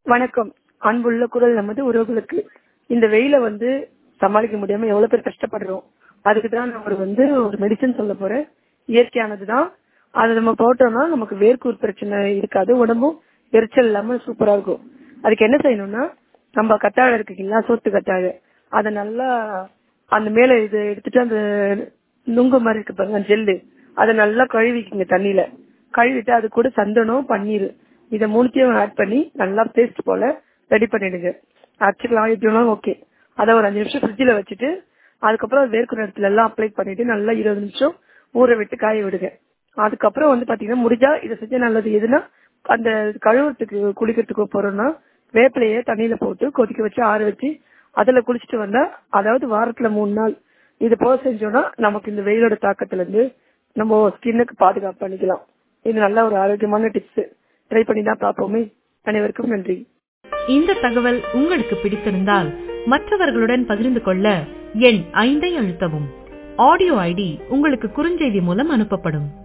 வணக்கம் அன்புள்ள குரல் நமது உறவுகளுக்கு இந்த வெயில வந்து சமாளிக்க முடியாம எவ்வளவு பேர் கஷ்டப்படுறோம் அதுக்கு தான் நான் ஒரு வந்து ஒரு மெடிசன் சொல்ல போறேன் இயற்கையானது தான் அதை நம்ம போட்டோம்னா நமக்கு வேர்க்கூர் பிரச்சனை இருக்காது உடம்பும் எரிச்சல் இல்லாம சூப்பரா இருக்கும் அதுக்கு என்ன செய்யணும்னா நம்ம கத்தாழை இருக்குங்களா சோத்து கத்தாழை அதை நல்லா அந்த மேல இது எடுத்துட்டு அந்த நுங்கு மாதிரி இருக்கு பாருங்க ஜெல்லு அதை நல்லா கழுவிக்குங்க தண்ணியில கழுவிட்டு அது கூட சந்தனம் பன்னீர் இதை மூணுத்தையும் ஆட் பண்ணி நல்லா பேஸ்ட் போல ரெடி பண்ணிடுங்க அரைச்சிக்கலாம் எப்படினாலும் ஓகே அதை ஒரு அஞ்சு நிமிஷம் ஃப்ரிட்ஜில் வச்சுட்டு அதுக்கப்புறம் வேர்க்குற இடத்துல எல்லாம் அப்ளை பண்ணிட்டு நல்லா இருபது நிமிஷம் ஊற விட்டு காய விடுங்க அதுக்கப்புறம் வந்து பாத்தீங்கன்னா முடிஞ்சா இதை செஞ்ச நல்லது எதுனா அந்த கழுவுறதுக்கு குளிக்கிறதுக்கு போறோம்னா வேப்பிலைய தண்ணியில போட்டு கொதிக்க வச்சு ஆற வச்சு அதுல குளிச்சுட்டு வந்தா அதாவது வாரத்துல மூணு நாள் இது போல செஞ்சோம்னா நமக்கு இந்த வெயிலோட தாக்கத்துல இருந்து நம்ம ஸ்கின்னுக்கு பாதுகாப்பு பண்ணிக்கலாம் இது நல்ல ஒரு ஆரோக்கியமான டிப்ஸ் ட்ரை பண்ணி தான் பார்ப்போமே அனைவருக்கும் நன்றி இந்த தகவல் உங்களுக்கு பிடித்திருந்தால் மற்றவர்களுடன் பகிர்ந்து கொள்ள எண் ஐந்தை அழுத்தவும் ஆடியோ ஐடி உங்களுக்கு குறுஞ்செய்தி மூலம் அனுப்பப்படும்